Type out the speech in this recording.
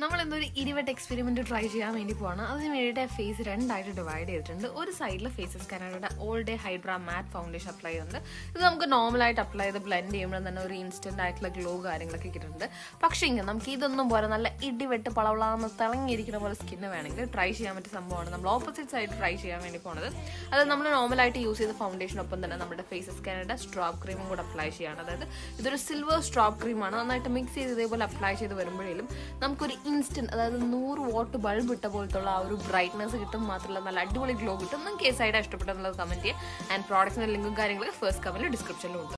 നമ്മൾ ഇന്നൊരു ഇരുവട്ട് experiment try ചെയ്യാൻ വേണ്ടി പോവാണ് അതിന് വേണ്ടിയിട്ട് ഫേസ് രണ്ടായിട്ട് ഡിവൈഡ് ചെയ്തിട്ടുണ്ട് ഒരു സൈഡിൽ ഫേസസ് കാനഡയുടെ all day hydra matte foundation apply ചെയ്യുന്നുണ്ട് ഇത് നമുക്ക് നോർമലായിട്ട് അപ്ലൈ ചെയ്ത് ബ്ലെൻഡ് ചെയ്യുമ്പോൾ തന്നെ ഒരു ഇൻസ്റ്റന്റ് ആയിട്ടുള്ള ഗ്ലോ കാര്യങ്ങളൊക്കെ കിട്ടുന്നുണ്ട് പക്ഷേ ഇങ്ങനെ നമുക്ക് ഇതൊന്നും പോലെ നല്ല ഇടിവെട്ട് പളവളാന്ന് തിളങ്ങിയിരിക്കുന്ന പോലെ സ്കിന്ന് വേണമെങ്കിൽ ട്രൈ ചെയ്യാൻ പറ്റിയ സംഭവമാണ് നമ്മൾ ഓപ്പോസിറ്റ് സൈഡ് ട്രൈ ചെയ്യാൻ വേണ്ടി പോണത് അത് നമ്മൾ നോർമലായിട്ട് യൂസ് ചെയ്ത ഫൗണ്ടേഷനൊപ്പം തന്നെ നമ്മുടെ ഫേസസ് കാനഡ സ്ട്രോപ്പ് ക്രീമും കൂടെ അപ്ലൈ ചെയ്യാണ് അതായത് ഇതൊരു സിൽവർ സ്ട്രോപ്പ് ക്രീമാണ് നന്നായിട്ട് മിക്സ് ചെയ്ത് ഇതേപോലെ അപ്ലൈ ചെയ്ത് വരുമ്പോഴേലും നമുക്കൊരു ഇൻസ്റ്റന്റ് അതായത് നൂറ് വാട്ട് ബൾബ് ഇട്ട പോലത്തുള്ള ആ ഒരു ബ്രൈറ്റ്നസ് കിട്ടും മാത്രമല്ല നല്ല അടിപൊളി ഗ്ലോ കിട്ടും നിങ്ങൾക്ക് ഈ സൈഡ് ഇഷ്ടപ്പെട്ടെന്നുള്ളത് കമന്റ് ചെയ്യുക ആൻഡ് പ്രോഡക്റ്റിന്റെ ലിങ്കും കാര്യങ്ങളൊക്കെ ഫസ്റ്റ് കമന്റ് ഡിസ്ക്രിപ്ഷനിലും ഉണ്ട്